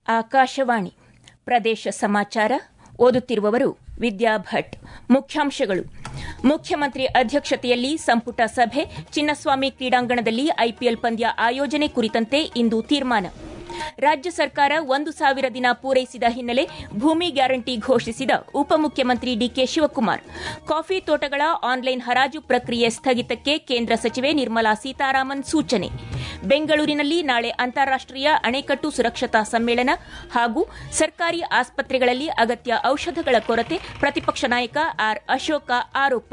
ಆಕಾಶವಾಣಿ ಪ್ರದೇಶ ಸಮಾಚಾರ ಓದುತ್ತಿರುವವರು ವಿದ್ಯಾ ಭಟ್ ಮುಖ್ಯಾಂಶಗಳು ಮುಖ್ಯಮಂತ್ರಿ ಅಧ್ಯಕ್ಷತೆಯಲ್ಲಿ ಸಂಪುಟ ಸಭೆ ಚಿನ್ನಸ್ವಾಮಿ ಕ್ರೀಡಾಂಗಣದಲ್ಲಿ ಐಪಿಎಲ್ ಪಂದ್ಯ ಆಯೋಜನೆ ಕುರಿತಂತೆ ಇಂದು ತೀರ್ಮಾನ ರಾಜ್ಯ ಸರ್ಕಾರ ಒಂದು ಸಾವಿರ ದಿನ ಪೂರೈಸಿದ ಹಿನ್ನೆಲೆ ಭೂಮಿ ಗ್ಯಾರಂಟಿ ಘೋಷಿಸಿದ ಉಪಮುಖ್ಯಮಂತ್ರಿ ಡಿಕೆ ಶಿವಕುಮಾರ್ ಕಾಫಿ ತೋಟಗಳ ಆನ್ಲೈನ್ ಹರಾಜು ಪ್ರಕ್ರಿಯೆ ಸ್ಥಗಿತಕ್ಕೆ ಕೇಂದ್ರ ಸಚಿವೆ ನಿರ್ಮಲಾ ಸೀತಾರಾಮನ್ ಸೂಚನೆ ಬೆಂಗಳೂರಿನಲ್ಲಿ ನಾಳೆ ಅಂತಾರಾಷ್ಟೀಯ ಅಣೆಕಟ್ಟು ಸುರಕ್ಷತಾ ಸಮ್ಮೇಳನ ಹಾಗೂ ಸರ್ಕಾರಿ ಆಸ್ಪತ್ರೆಗಳಲ್ಲಿ ಅಗತ್ಯ ಔಷಧಗಳ ಕೊರತೆ ಪ್ರತಿಪಕ್ಷ ನಾಯಕ ಆರ್ ಅಶೋಕ ಆರೋಪ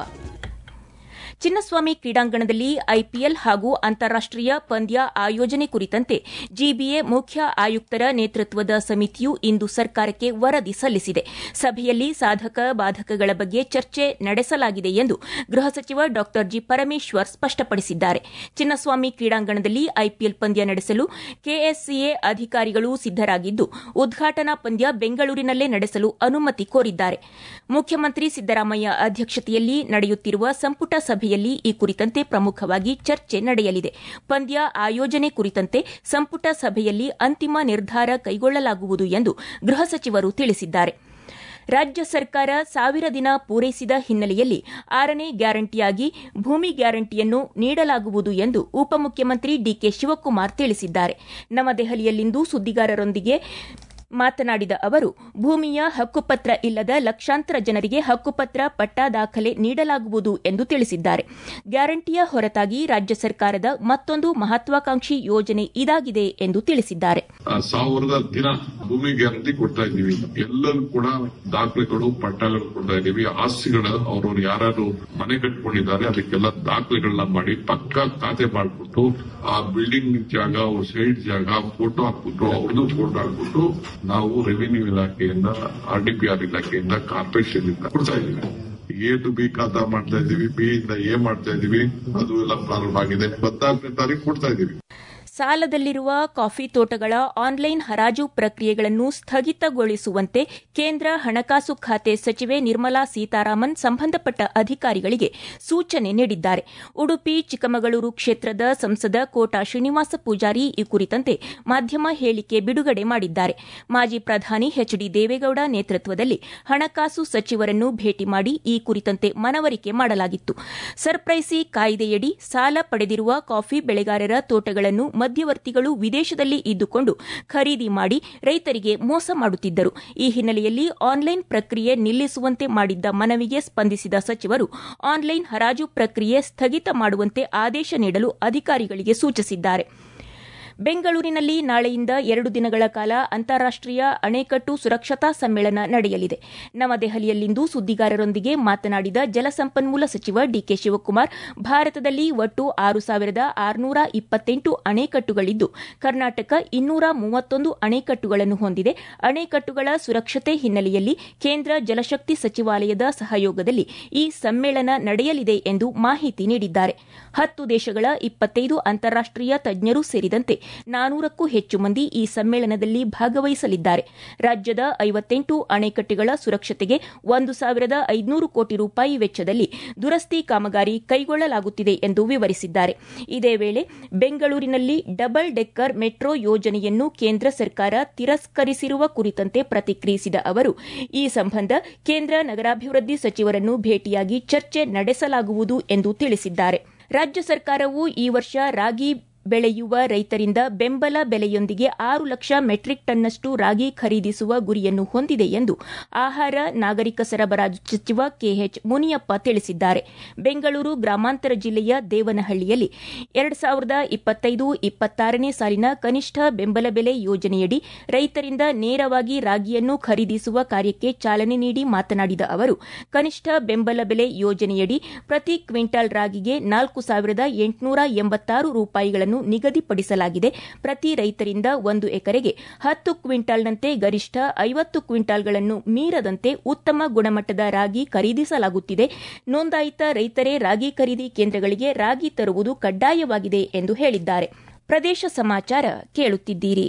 ಚಿನ್ನಸ್ವಾಮಿ ಕ್ರೀಡಾಂಗಣದಲ್ಲಿ ಐಪಿಎಲ್ ಹಾಗೂ ಅಂತಾರಾಷ್ಟೀಯ ಪಂದ್ಯ ಆಯೋಜನೆ ಕುರಿತಂತೆ ಜಿಬಿಎ ಮುಖ್ಯ ಆಯುಕ್ತರ ನೇತೃತ್ವದ ಸಮಿತಿಯು ಇಂದು ಸರ್ಕಾರಕ್ಕೆ ವರದಿ ಸಲ್ಲಿಸಿದೆ ಸಭೆಯಲ್ಲಿ ಸಾಧಕ ಬಾಧಕಗಳ ಬಗ್ಗೆ ಚರ್ಚೆ ನಡೆಸಲಾಗಿದೆ ಎಂದು ಗೃಹ ಸಚಿವ ಡಾ ಜಿ ಪರಮೇಶ್ವರ್ ಸ್ಪಷ್ಟಪಡಿಸಿದ್ದಾರೆ ಚಿನ್ನಸ್ವಾಮಿ ಕ್ರೀಡಾಂಗಣದಲ್ಲಿ ಐಪಿಎಲ್ ಪಂದ್ಯ ನಡೆಸಲು ಕೆಎಸ್ಸಿಎ ಅಧಿಕಾರಿಗಳು ಸಿದ್ದರಾಗಿದ್ದು ಉದ್ಘಾಟನಾ ಪಂದ್ಯ ಬೆಂಗಳೂರಿನಲ್ಲೇ ನಡೆಸಲು ಅನುಮತಿ ಕೋರಿದ್ದಾರೆ ಮುಖ್ಯಮಂತ್ರಿ ಸಿದ್ದರಾಮಯ್ಯ ಅಧ್ಯಕ್ಷತೆಯಲ್ಲಿ ನಡೆಯುತ್ತಿರುವ ಸಂಪುಟ ಸಭೆಯಲ್ಲಿ ಈ ಕುರಿತಂತೆ ಪ್ರಮುಖವಾಗಿ ಚರ್ಚೆ ನಡೆಯಲಿದೆ ಪಂದ್ಯ ಆಯೋಜನೆ ಕುರಿತಂತೆ ಸಂಪುಟ ಸಭೆಯಲ್ಲಿ ಅಂತಿಮ ನಿರ್ಧಾರ ಕೈಗೊಳ್ಳಲಾಗುವುದು ಎಂದು ಗೃಹ ಸಚಿವರು ತಿಳಿಸಿದ್ದಾರೆ ರಾಜ್ಯ ಸರ್ಕಾರ ಸಾವಿರ ದಿನ ಪೂರೈಸಿದ ಹಿನ್ನೆಲೆಯಲ್ಲಿ ಆರನೇ ಗ್ಯಾರಂಟಿಯಾಗಿ ಭೂಮಿ ಗ್ಯಾರಂಟಿಯನ್ನು ನೀಡಲಾಗುವುದು ಎಂದು ಉಪಮುಖ್ಯಮಂತ್ರಿ ಡಿಕೆ ಶಿವಕುಮಾರ್ ತಿಳಿಸಿದ್ದಾರೆ ನವದೆಹಲಿಯಲ್ಲಿಂದು ಸುದ್ದಿಗಾರರೊಂದಿಗೆ ಮಾತನಾಡಿದ ಅವರು ಭೂಮಿಯ ಹಕ್ಕುಪತ್ರ ಇಲ್ಲದ ಲಕ್ಷಾಂತರ ಜನರಿಗೆ ಹಕ್ಕುಪತ್ರ ಪಟ್ಟ ದಾಖಲೆ ನೀಡಲಾಗುವುದು ಎಂದು ತಿಳಿಸಿದ್ದಾರೆ ಗ್ಯಾರಂಟಿಯ ಹೊರತಾಗಿ ರಾಜ್ಯ ಸರ್ಕಾರದ ಮತ್ತೊಂದು ಮಹತ್ವಾಕಾಂಕ್ಷಿ ಯೋಜನೆ ಇದಾಗಿದೆ ಎಂದು ತಿಳಿಸಿದ್ದಾರೆ ಸಾವಿರದ ದಿನ ಭೂಮಿ ಗ್ಯಾರಂಟಿ ಕೊಡ್ತಾ ಇದ್ದೀವಿ ಎಲ್ಲರೂ ಕೂಡ ದಾಖಲೆಗಳು ಪಟ್ಟಗಳು ಕೊಡ್ತಾ ಇದ್ದೀವಿ ಆಸ್ತಿಗಳ ಅವ್ರವ್ರು ಯಾರು ಮನೆ ಕಟ್ಕೊಂಡಿದ್ದಾರೆ ಅದಕ್ಕೆಲ್ಲ ದಾಖಲೆಗಳನ್ನ ಮಾಡಿ ಪಕ್ಕ ಖಾತೆ ಮಾಡಿಬಿಟ್ಟು ಆ ಬಿಲ್ಡಿಂಗ್ ಜಾಗ ಅವ್ರ ಸೈಡ್ ಜಾಗ ಫೋಟೋ ಹಾಕ್ಬಿಟ್ಟು ಅವ್ರದ್ದು ಫೋಟೋ ಹಾಕ್ಬಿಟ್ಟು ನಾವು ರೆವಿನ್ಯೂ ಇಲಾಖೆಯಿಂದ ಆರ್ ಡಿ ಪಿ ಆರ್ ಇಲಾಖೆಯಿಂದ ಕಾರ್ಪೊರೇಷನ್ ಇಂದ ಕೊಡ್ತಾ ಇದ್ದೀವಿ ಎ ಟು ಬಿ ಖಾತಾ ಮಾಡ್ತಾ ಇದೀವಿ ಬಿ ಇಂದ ಎ ಮಾಡ್ತಾ ಇದೀವಿ ಅದು ಎಲ್ಲ ಪ್ರಾರಂಭ ಆಗಿದೆ ಹದಿನಾಲ್ಕನೇ ತಾರೀಕು ಕೊಡ್ತಾ ಇದೀವಿ ಸಾಲದಲ್ಲಿರುವ ಕಾಫಿ ತೋಟಗಳ ಆನ್ಲೈನ್ ಹರಾಜು ಪ್ರಕ್ರಿಯೆಗಳನ್ನು ಸ್ಥಗಿತಗೊಳಿಸುವಂತೆ ಕೇಂದ್ರ ಹಣಕಾಸು ಖಾತೆ ಸಚಿವೆ ನಿರ್ಮಲಾ ಸೀತಾರಾಮನ್ ಸಂಬಂಧಪಟ್ಟ ಅಧಿಕಾರಿಗಳಿಗೆ ಸೂಚನೆ ನೀಡಿದ್ದಾರೆ ಉಡುಪಿ ಚಿಕ್ಕಮಗಳೂರು ಕ್ಷೇತ್ರದ ಸಂಸದ ಕೋಟಾ ಶ್ರೀನಿವಾಸ ಪೂಜಾರಿ ಈ ಕುರಿತಂತೆ ಮಾಧ್ಯಮ ಹೇಳಿಕೆ ಬಿಡುಗಡೆ ಮಾಡಿದ್ದಾರೆ ಮಾಜಿ ಪ್ರಧಾನಿ ಎಚ್ ಡಿ ದೇವೇಗೌಡ ನೇತೃತ್ವದಲ್ಲಿ ಹಣಕಾಸು ಸಚಿವರನ್ನು ಭೇಟಿ ಮಾಡಿ ಈ ಕುರಿತಂತೆ ಮನವರಿಕೆ ಮಾಡಲಾಗಿತ್ತು ಸರ್ಪ್ರೈಸಿ ಕಾಯ್ದೆಯಡಿ ಸಾಲ ಪಡೆದಿರುವ ಕಾಫಿ ಬೆಳೆಗಾರರ ತೋಟಗಳನ್ನು ಮಧ್ಯವರ್ತಿಗಳು ವಿದೇಶದಲ್ಲಿ ಇದ್ದುಕೊಂಡು ಖರೀದಿ ಮಾಡಿ ರೈತರಿಗೆ ಮೋಸ ಮಾಡುತ್ತಿದ್ದರು ಈ ಹಿನ್ನೆಲೆಯಲ್ಲಿ ಆನ್ಲೈನ್ ಪ್ರಕ್ರಿಯೆ ನಿಲ್ಲಿಸುವಂತೆ ಮಾಡಿದ್ದ ಮನವಿಗೆ ಸ್ಪಂದಿಸಿದ ಸಚಿವರು ಆನ್ಲೈನ್ ಹರಾಜು ಪ್ರಕ್ರಿಯೆ ಸ್ಥಗಿತ ಮಾಡುವಂತೆ ಆದೇಶ ನೀಡಲು ಅಧಿಕಾರಿಗಳಿಗೆ ಸೂಚಿಸಿದ್ದಾರೆ ಬೆಂಗಳೂರಿನಲ್ಲಿ ನಾಳೆಯಿಂದ ಎರಡು ದಿನಗಳ ಕಾಲ ಅಂತಾರಾಷ್ಟೀಯ ಅಣೆಕಟ್ಟು ಸುರಕ್ಷತಾ ಸಮ್ಮೇಳನ ನಡೆಯಲಿದೆ ನವದೆಹಲಿಯಲ್ಲಿಂದು ಸುದ್ದಿಗಾರರೊಂದಿಗೆ ಮಾತನಾಡಿದ ಜಲಸಂಪನ್ಮೂಲ ಸಚಿವ ಡಿಕೆ ಶಿವಕುಮಾರ್ ಭಾರತದಲ್ಲಿ ಒಟ್ಟು ಆರು ಸಾವಿರದ ಆರುನೂರ ಇಪ್ಪತ್ತೆಂಟು ಅಣೆಕಟ್ಟುಗಳಿದ್ದು ಕರ್ನಾಟಕ ಇನ್ನೂರ ಮೂವತ್ತೊಂದು ಅಣೆಕಟ್ಟುಗಳನ್ನು ಹೊಂದಿದೆ ಅಣೆಕಟ್ಟುಗಳ ಸುರಕ್ಷತೆ ಹಿನ್ನೆಲೆಯಲ್ಲಿ ಕೇಂದ್ರ ಜಲಶಕ್ತಿ ಸಚಿವಾಲಯದ ಸಹಯೋಗದಲ್ಲಿ ಈ ಸಮ್ಮೇಳನ ನಡೆಯಲಿದೆ ಎಂದು ಮಾಹಿತಿ ನೀಡಿದ್ದಾರೆ ಹತ್ತು ದೇಶಗಳ ಇಪ್ಪತ್ತೈದು ಅಂತಾರಾಷ್ಟೀಯ ತಜ್ಞರು ಸೇರಿದಂತೆ ನಾನೂರಕ್ಕೂ ಹೆಚ್ಚು ಮಂದಿ ಈ ಸಮ್ಮೇಳನದಲ್ಲಿ ಭಾಗವಹಿಸಲಿದ್ದಾರೆ ರಾಜ್ಯದ ಐವತ್ತೆಂಟು ಅಣೆಕಟ್ಟೆಗಳ ಸುರಕ್ಷತೆಗೆ ಒಂದು ಸಾವಿರದ ಐದುನೂರು ಕೋಟಿ ರೂಪಾಯಿ ವೆಚ್ಚದಲ್ಲಿ ದುರಸ್ತಿ ಕಾಮಗಾರಿ ಕೈಗೊಳ್ಳಲಾಗುತ್ತಿದೆ ಎಂದು ವಿವರಿಸಿದ್ದಾರೆ ಇದೇ ವೇಳೆ ಬೆಂಗಳೂರಿನಲ್ಲಿ ಡಬಲ್ ಡೆಕ್ಕರ್ ಮೆಟ್ರೋ ಯೋಜನೆಯನ್ನು ಕೇಂದ್ರ ಸರ್ಕಾರ ತಿರಸ್ಕರಿಸಿರುವ ಕುರಿತಂತೆ ಪ್ರತಿಕ್ರಿಯಿಸಿದ ಅವರು ಈ ಸಂಬಂಧ ಕೇಂದ್ರ ನಗರಾಭಿವೃದ್ಧಿ ಸಚಿವರನ್ನು ಭೇಟಿಯಾಗಿ ಚರ್ಚೆ ನಡೆಸಲಾಗುವುದು ಎಂದು ತಿಳಿಸಿದ್ದಾರೆ ರಾಜ್ಯ ಸರ್ಕಾರವು ಈ ವರ್ಷ ರಾಗಿ ಬೆಳೆಯುವ ರೈತರಿಂದ ಬೆಂಬಲ ಬೆಲೆಯೊಂದಿಗೆ ಆರು ಲಕ್ಷ ಮೆಟ್ರಿಕ್ ಟನ್ನಷ್ಟು ರಾಗಿ ಖರೀದಿಸುವ ಗುರಿಯನ್ನು ಹೊಂದಿದೆ ಎಂದು ಆಹಾರ ನಾಗರಿಕ ಸರಬರಾಜು ಸಚಿವ ಕೆಎಚ್ ಮುನಿಯಪ್ಪ ತಿಳಿಸಿದ್ದಾರೆ ಬೆಂಗಳೂರು ಗ್ರಾಮಾಂತರ ಜಿಲ್ಲೆಯ ದೇವನಹಳ್ಳಿಯಲ್ಲಿ ಎರಡು ಸಾವಿರದ ಇಪ್ಪತ್ತೈದು ಇಪ್ಪತ್ತಾರನೇ ಸಾಲಿನ ಕನಿಷ್ಠ ಬೆಂಬಲ ಬೆಲೆ ಯೋಜನೆಯಡಿ ರೈತರಿಂದ ನೇರವಾಗಿ ರಾಗಿಯನ್ನು ಖರೀದಿಸುವ ಕಾರ್ಯಕ್ಕೆ ಚಾಲನೆ ನೀಡಿ ಮಾತನಾಡಿದ ಅವರು ಕನಿಷ್ಠ ಬೆಂಬಲ ಬೆಲೆ ಯೋಜನೆಯಡಿ ಪ್ರತಿ ಕ್ವಿಂಟಾಲ್ ರಾಗಿಗೆ ನಾಲ್ಕು ಸಾವಿರದ ಎಂಟುನೂರ ಎಂಬತ್ತಾರು ರೂಪಾಯಿಗಳನ್ನು ನಿಗದಿಪಡಿಸಲಾಗಿದೆ ಪ್ರತಿ ರೈತರಿಂದ ಒಂದು ಎಕರೆಗೆ ಹತ್ತು ಕ್ವಿಂಟಾಲ್ನಂತೆ ಗರಿಷ್ಠ ಐವತ್ತು ಕ್ವಿಂಟಾಲ್ಗಳನ್ನು ಮೀರದಂತೆ ಉತ್ತಮ ಗುಣಮಟ್ಟದ ರಾಗಿ ಖರೀದಿಸಲಾಗುತ್ತಿದೆ ನೋಂದಾಯಿತ ರೈತರೇ ರಾಗಿ ಖರೀದಿ ಕೇಂದ್ರಗಳಿಗೆ ರಾಗಿ ತರುವುದು ಕಡ್ಡಾಯವಾಗಿದೆ ಎಂದು ಹೇಳಿದ್ದಾರೆ ಪ್ರದೇಶ ಸಮಾಚಾರ ಕೇಳುತ್ತಿದ್ದೀರಿ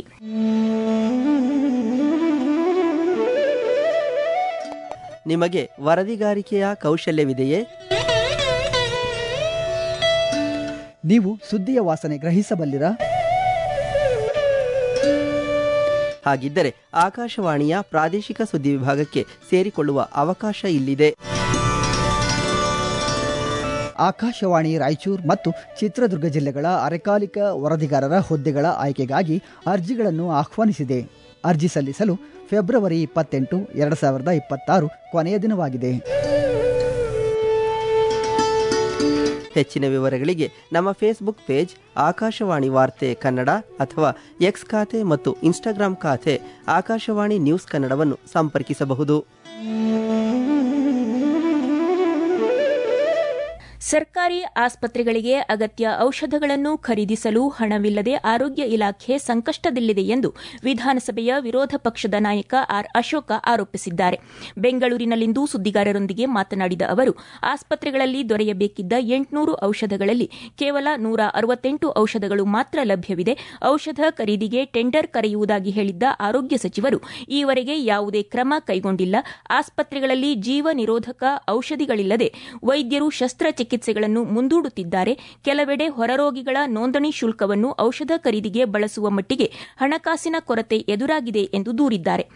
ನಿಮಗೆ ವರದಿಗಾರಿಕೆಯ ಕೌಶಲ್ಯವಿದೆಯೇ ನೀವು ಸುದ್ದಿಯ ವಾಸನೆ ಗ್ರಹಿಸಬಲ್ಲಿರಾ ಹಾಗಿದ್ದರೆ ಆಕಾಶವಾಣಿಯ ಪ್ರಾದೇಶಿಕ ಸುದ್ದಿ ವಿಭಾಗಕ್ಕೆ ಸೇರಿಕೊಳ್ಳುವ ಅವಕಾಶ ಇಲ್ಲಿದೆ ಆಕಾಶವಾಣಿ ರಾಯಚೂರು ಮತ್ತು ಚಿತ್ರದುರ್ಗ ಜಿಲ್ಲೆಗಳ ಅರೆಕಾಲಿಕ ವರದಿಗಾರರ ಹುದ್ದೆಗಳ ಆಯ್ಕೆಗಾಗಿ ಅರ್ಜಿಗಳನ್ನು ಆಹ್ವಾನಿಸಿದೆ ಅರ್ಜಿ ಸಲ್ಲಿಸಲು ಫೆಬ್ರವರಿ ಇಪ್ಪತ್ತೆಂಟು ಎರಡು ಸಾವಿರದ ಇಪ್ಪತ್ತಾರು ಕೊನೆಯ ದಿನವಾಗಿದೆ ಹೆಚ್ಚಿನ ವಿವರಗಳಿಗೆ ನಮ್ಮ ಫೇಸ್ಬುಕ್ ಪೇಜ್ ಆಕಾಶವಾಣಿ ವಾರ್ತೆ ಕನ್ನಡ ಅಥವಾ ಎಕ್ಸ್ ಖಾತೆ ಮತ್ತು ಇನ್ಸ್ಟಾಗ್ರಾಂ ಖಾತೆ ಆಕಾಶವಾಣಿ ನ್ಯೂಸ್ ಕನ್ನಡವನ್ನು ಸಂಪರ್ಕಿಸಬಹುದು ಸರ್ಕಾರಿ ಆಸ್ಪತ್ರೆಗಳಿಗೆ ಅಗತ್ಯ ಔಷಧಗಳನ್ನು ಖರೀದಿಸಲು ಹಣವಿಲ್ಲದೆ ಆರೋಗ್ಯ ಇಲಾಖೆ ಸಂಕಷ್ಟದಲ್ಲಿದೆ ಎಂದು ವಿಧಾನಸಭೆಯ ವಿರೋಧ ಪಕ್ಷದ ನಾಯಕ ಆರ್ ಅಶೋಕ ಆರೋಪಿಸಿದ್ದಾರೆ ಬೆಂಗಳೂರಿನಲ್ಲಿಂದು ಸುದ್ದಿಗಾರರೊಂದಿಗೆ ಮಾತನಾಡಿದ ಅವರು ಆಸ್ಪತ್ರೆಗಳಲ್ಲಿ ದೊರೆಯಬೇಕಿದ್ದ ಎಂಟುನೂರು ಔಷಧಗಳಲ್ಲಿ ಕೇವಲ ನೂರ ಅರವತ್ತೆಂಟು ಔಷಧಗಳು ಮಾತ್ರ ಲಭ್ಯವಿದೆ ಔಷಧ ಖರೀದಿಗೆ ಟೆಂಡರ್ ಕರೆಯುವುದಾಗಿ ಹೇಳಿದ್ದ ಆರೋಗ್ಯ ಸಚಿವರು ಈವರೆಗೆ ಯಾವುದೇ ಕ್ರಮ ಕೈಗೊಂಡಿಲ್ಲ ಆಸ್ಪತ್ರೆಗಳಲ್ಲಿ ಜೀವ ನಿರೋಧಕ ಔಷಧಿಗಳಿಲ್ಲದೆ ವೈದ್ಯರು ಶಸ್ತ್ರಚಿಕಿತ್ಸೆಗಳನ್ನು ಮುಂದೂಡುತ್ತಿದ್ದಾರೆ ಕೆಲವೆಡೆ ಹೊರರೋಗಿಗಳ ನೋಂದಣಿ ಶುಲ್ಕವನ್ನು ಔಷಧ ಖರೀದಿಗೆ ಬಳಸುವ ಮಟ್ಟಿಗೆ ಹಣಕಾಸಿನ ಕೊರತೆ ಎದುರಾಗಿದೆ ಎಂದು ದೂರಿದ್ದಾರೆ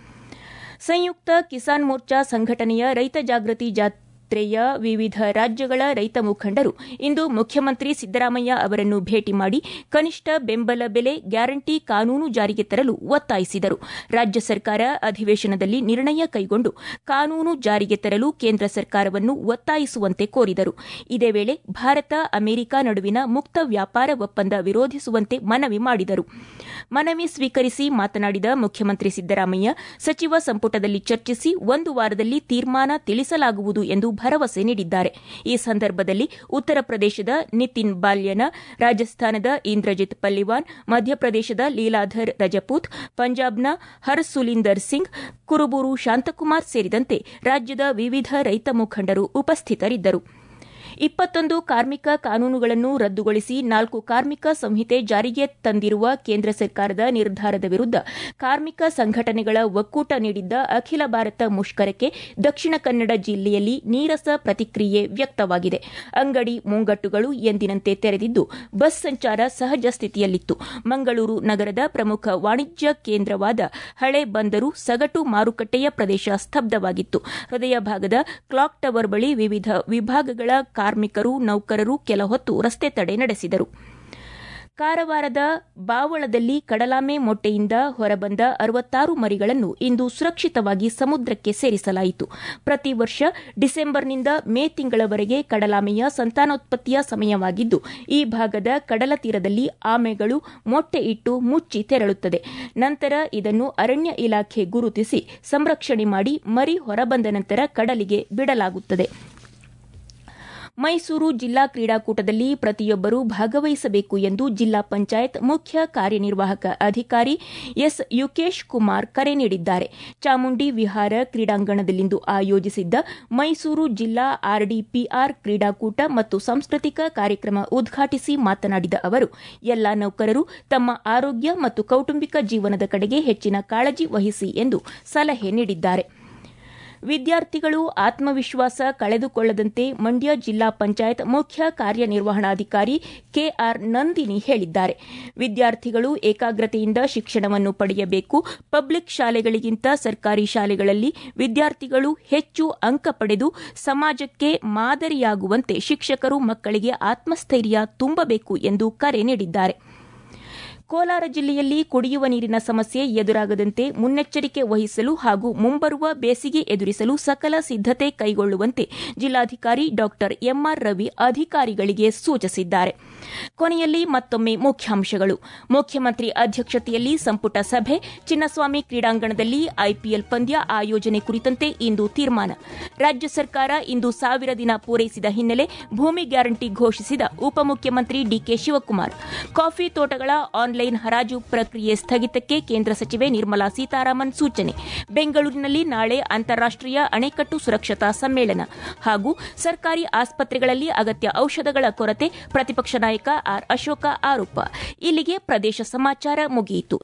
ಸಂಯುಕ್ತ ಕಿಸಾನ್ ಮೋರ್ಚಾ ಸಂಘಟನೆಯ ರೈತ ಜಾಗೃತಿ ಜಾತ್ರೆಯ ವಿವಿಧ ರಾಜ್ಯಗಳ ರೈತ ಮುಖಂಡರು ಇಂದು ಮುಖ್ಯಮಂತ್ರಿ ಸಿದ್ದರಾಮಯ್ಯ ಅವರನ್ನು ಭೇಟಿ ಮಾಡಿ ಕನಿಷ್ಠ ಬೆಂಬಲ ಬೆಲೆ ಗ್ಯಾರಂಟಿ ಕಾನೂನು ಜಾರಿಗೆ ತರಲು ಒತ್ತಾಯಿಸಿದರು ರಾಜ್ಯ ಸರ್ಕಾರ ಅಧಿವೇಶನದಲ್ಲಿ ನಿರ್ಣಯ ಕೈಗೊಂಡು ಕಾನೂನು ಜಾರಿಗೆ ತರಲು ಕೇಂದ್ರ ಸರ್ಕಾರವನ್ನು ಒತ್ತಾಯಿಸುವಂತೆ ಕೋರಿದರು ಇದೇ ವೇಳೆ ಭಾರತ ಅಮೆರಿಕ ನಡುವಿನ ಮುಕ್ತ ವ್ಯಾಪಾರ ಒಪ್ಪಂದ ವಿರೋಧಿಸುವಂತೆ ಮನವಿ ಮಾಡಿದರು ಮನವಿ ಸ್ವೀಕರಿಸಿ ಮಾತನಾಡಿದ ಮುಖ್ಯಮಂತ್ರಿ ಸಿದ್ದರಾಮಯ್ಯ ಸಚಿವ ಸಂಪುಟದಲ್ಲಿ ಚರ್ಚಿಸಿ ಒಂದು ವಾರದಲ್ಲಿ ತೀರ್ಮಾನ ತಿಳಿಸಲಾಗುವುದು ಎಂದು ಭರವಸೆ ನೀಡಿದ್ದಾರೆ ಈ ಸಂದರ್ಭದಲ್ಲಿ ಉತ್ತರ ಪ್ರದೇಶದ ನಿತಿನ್ ಬಾಲ್ಯನ ರಾಜಸ್ಥಾನದ ಇಂದ್ರಜಿತ್ ಪಲ್ಲಿವಾನ್ ಮಧ್ಯಪ್ರದೇಶದ ಲೀಲಾಧರ್ ರಜಪೂತ್ ಪಂಜಾಬ್ನ ಹರ್ಸುಲಿಂದರ್ ಸಿಂಗ್ ಕುರುಬೂರು ಶಾಂತಕುಮಾರ್ ಸೇರಿದಂತೆ ರಾಜ್ಯದ ವಿವಿಧ ರೈತ ಮುಖಂಡರು ಉಪಸ್ಥಿತರಿದ್ದರು ಇಪ್ಪತ್ತೊಂದು ಕಾರ್ಮಿಕ ಕಾನೂನುಗಳನ್ನು ರದ್ದುಗೊಳಿಸಿ ನಾಲ್ಕು ಕಾರ್ಮಿಕ ಸಂಹಿತೆ ಜಾರಿಗೆ ತಂದಿರುವ ಕೇಂದ್ರ ಸರ್ಕಾರದ ನಿರ್ಧಾರದ ವಿರುದ್ದ ಕಾರ್ಮಿಕ ಸಂಘಟನೆಗಳ ಒಕ್ಕೂಟ ನೀಡಿದ್ದ ಅಖಿಲ ಭಾರತ ಮುಷ್ಕರಕ್ಕೆ ದಕ್ಷಿಣ ಕನ್ನಡ ಜಿಲ್ಲೆಯಲ್ಲಿ ನೀರಸ ಪ್ರತಿಕ್ರಿಯೆ ವ್ಯಕ್ತವಾಗಿದೆ ಅಂಗಡಿ ಮುಂಗಟ್ಟುಗಳು ಎಂದಿನಂತೆ ತೆರೆದಿದ್ದು ಬಸ್ ಸಂಚಾರ ಸಹಜ ಸ್ಥಿತಿಯಲ್ಲಿತ್ತು ಮಂಗಳೂರು ನಗರದ ಪ್ರಮುಖ ವಾಣಿಜ್ಯ ಕೇಂದ್ರವಾದ ಹಳೆ ಬಂದರು ಸಗಟು ಮಾರುಕಟ್ಟೆಯ ಪ್ರದೇಶ ಸ್ತಬ್ಧವಾಗಿತ್ತು ಹೃದಯ ಭಾಗದ ಕ್ಲಾಕ್ ಟವರ್ ಬಳಿ ವಿವಿಧ ವಿಭಾಗಗಳ ಕಾರ್ಮಿಕರು ನೌಕರರು ಕೆಲ ಹೊತ್ತು ರಸ್ತೆ ತಡೆ ನಡೆಸಿದರು ಕಾರವಾರದ ಬಾವಳದಲ್ಲಿ ಕಡಲಾಮೆ ಮೊಟ್ಟೆಯಿಂದ ಹೊರಬಂದ ಅರವತ್ತಾರು ಮರಿಗಳನ್ನು ಇಂದು ಸುರಕ್ಷಿತವಾಗಿ ಸಮುದ್ರಕ್ಕೆ ಸೇರಿಸಲಾಯಿತು ಪ್ರತಿ ವರ್ಷ ಡಿಸೆಂಬರ್ನಿಂದ ಮೇ ತಿಂಗಳವರೆಗೆ ಕಡಲಾಮೆಯ ಸಂತಾನೋತ್ಪತ್ತಿಯ ಸಮಯವಾಗಿದ್ದು ಈ ಭಾಗದ ಕಡಲ ತೀರದಲ್ಲಿ ಆಮೆಗಳು ಮೊಟ್ಟೆ ಇಟ್ಟು ಮುಚ್ಚಿ ತೆರಳುತ್ತದೆ ನಂತರ ಇದನ್ನು ಅರಣ್ಯ ಇಲಾಖೆ ಗುರುತಿಸಿ ಸಂರಕ್ಷಣೆ ಮಾಡಿ ಮರಿ ಹೊರಬಂದ ನಂತರ ಕಡಲಿಗೆ ಬಿಡಲಾಗುತ್ತದೆ ಮೈಸೂರು ಜಿಲ್ಲಾ ಕ್ರೀಡಾಕೂಟದಲ್ಲಿ ಪ್ರತಿಯೊಬ್ಬರೂ ಭಾಗವಹಿಸಬೇಕು ಎಂದು ಜಿಲ್ಲಾ ಪಂಚಾಯತ್ ಮುಖ್ಯ ಕಾರ್ಯನಿರ್ವಾಹಕ ಅಧಿಕಾರಿ ಎಸ್ ಯುಕೇಶ್ ಕುಮಾರ್ ಕರೆ ನೀಡಿದ್ದಾರೆ ಚಾಮುಂಡಿ ವಿಹಾರ ಕ್ರೀಡಾಂಗಣದಲ್ಲಿಂದು ಆಯೋಜಿಸಿದ್ದ ಮೈಸೂರು ಜಿಲ್ಲಾ ಆರ್ಡಿಪಿಆರ್ ಕ್ರೀಡಾಕೂಟ ಮತ್ತು ಸಾಂಸ್ಕೃತಿಕ ಕಾರ್ಯಕ್ರಮ ಉದ್ಘಾಟಿಸಿ ಮಾತನಾಡಿದ ಅವರು ಎಲ್ಲಾ ನೌಕರರು ತಮ್ಮ ಆರೋಗ್ಯ ಮತ್ತು ಕೌಟುಂಬಿಕ ಜೀವನದ ಕಡೆಗೆ ಹೆಚ್ಚಿನ ಕಾಳಜಿ ವಹಿಸಿ ಎಂದು ಸಲಹೆ ನೀಡಿದ್ದಾರೆ ವಿದ್ಯಾರ್ಥಿಗಳು ಆತ್ಮವಿಶ್ವಾಸ ಕಳೆದುಕೊಳ್ಳದಂತೆ ಮಂಡ್ಯ ಜಿಲ್ಲಾ ಪಂಚಾಯತ್ ಮುಖ್ಯ ಕಾರ್ಯನಿರ್ವಹಣಾಧಿಕಾರಿ ಕೆಆರ್ ನಂದಿನಿ ಹೇಳಿದ್ದಾರೆ ವಿದ್ಯಾರ್ಥಿಗಳು ಏಕಾಗ್ರತೆಯಿಂದ ಶಿಕ್ಷಣವನ್ನು ಪಡೆಯಬೇಕು ಪಬ್ಲಿಕ್ ಶಾಲೆಗಳಿಗಿಂತ ಸರ್ಕಾರಿ ಶಾಲೆಗಳಲ್ಲಿ ವಿದ್ಯಾರ್ಥಿಗಳು ಹೆಚ್ಚು ಅಂಕ ಪಡೆದು ಸಮಾಜಕ್ಕೆ ಮಾದರಿಯಾಗುವಂತೆ ಶಿಕ್ಷಕರು ಮಕ್ಕಳಿಗೆ ಆತ್ಮಸ್ಥೈರ್ಯ ತುಂಬಬೇಕು ಎಂದು ಕರೆ ನೀಡಿದ್ದಾರೆ ಕೋಲಾರ ಜಿಲ್ಲೆಯಲ್ಲಿ ಕುಡಿಯುವ ನೀರಿನ ಸಮಸ್ಯೆ ಎದುರಾಗದಂತೆ ಮುನ್ನೆಚ್ಚರಿಕೆ ವಹಿಸಲು ಹಾಗೂ ಮುಂಬರುವ ಬೇಸಿಗೆ ಎದುರಿಸಲು ಸಕಲ ಸಿದ್ದತೆ ಕೈಗೊಳ್ಳುವಂತೆ ಜಿಲ್ಲಾಧಿಕಾರಿ ಡಾ ಎಂಆರ್ ರವಿ ಅಧಿಕಾರಿಗಳಿಗೆ ಸೂಚಿಸಿದ್ದಾರೆ ಕೊನೆಯಲ್ಲಿ ಮತ್ತೊಮ್ಮೆ ಮುಖ್ಯಾಂಶಗಳು ಮುಖ್ಯಮಂತ್ರಿ ಅಧ್ಯಕ್ಷತೆಯಲ್ಲಿ ಸಂಪುಟ ಸಭೆ ಚಿನ್ನಸ್ವಾಮಿ ಕ್ರೀಡಾಂಗಣದಲ್ಲಿ ಐಪಿಎಲ್ ಪಂದ್ಯ ಆಯೋಜನೆ ಕುರಿತಂತೆ ಇಂದು ತೀರ್ಮಾನ ರಾಜ್ಯ ಸರ್ಕಾರ ಇಂದು ಸಾವಿರ ದಿನ ಪೂರೈಸಿದ ಹಿನ್ನೆಲೆ ಭೂಮಿ ಗ್ಯಾರಂಟಿ ಘೋಷಿಸಿದ ಉಪಮುಖ್ಯಮಂತ್ರಿ ಡಿಕೆ ಶಿವಕುಮಾರ್ ಕಾಫಿ ತೋಟಗಳ ಆನ್ಲೈನ್ ಹರಾಜು ಪ್ರಕ್ರಿಯೆ ಸ್ಥಗಿತಕ್ಕೆ ಕೇಂದ್ರ ಸಚಿವೆ ನಿರ್ಮಲಾ ಸೀತಾರಾಮನ್ ಸೂಚನೆ ಬೆಂಗಳೂರಿನಲ್ಲಿ ನಾಳೆ ಅಂತಾರಾಷ್ಟೀಯ ಅಣೆಕಟ್ಟು ಸುರಕ್ಷತಾ ಸಮ್ಮೇಳನ ಹಾಗೂ ಸರ್ಕಾರಿ ಆಸ್ಪತ್ರೆಗಳಲ್ಲಿ ಅಗತ್ಯ ಔಷಧಗಳ ಕೊರತೆ ಪ್ರತಿಪಕ್ಷ ನಾಯಕ ಆರ್ ಅಶೋಕ ಆರೋಪ ಇಲ್ಲಿಗೆ ಪ್ರದೇಶ ಸಮಾಚಾರ ಮುಗಿಯಿತು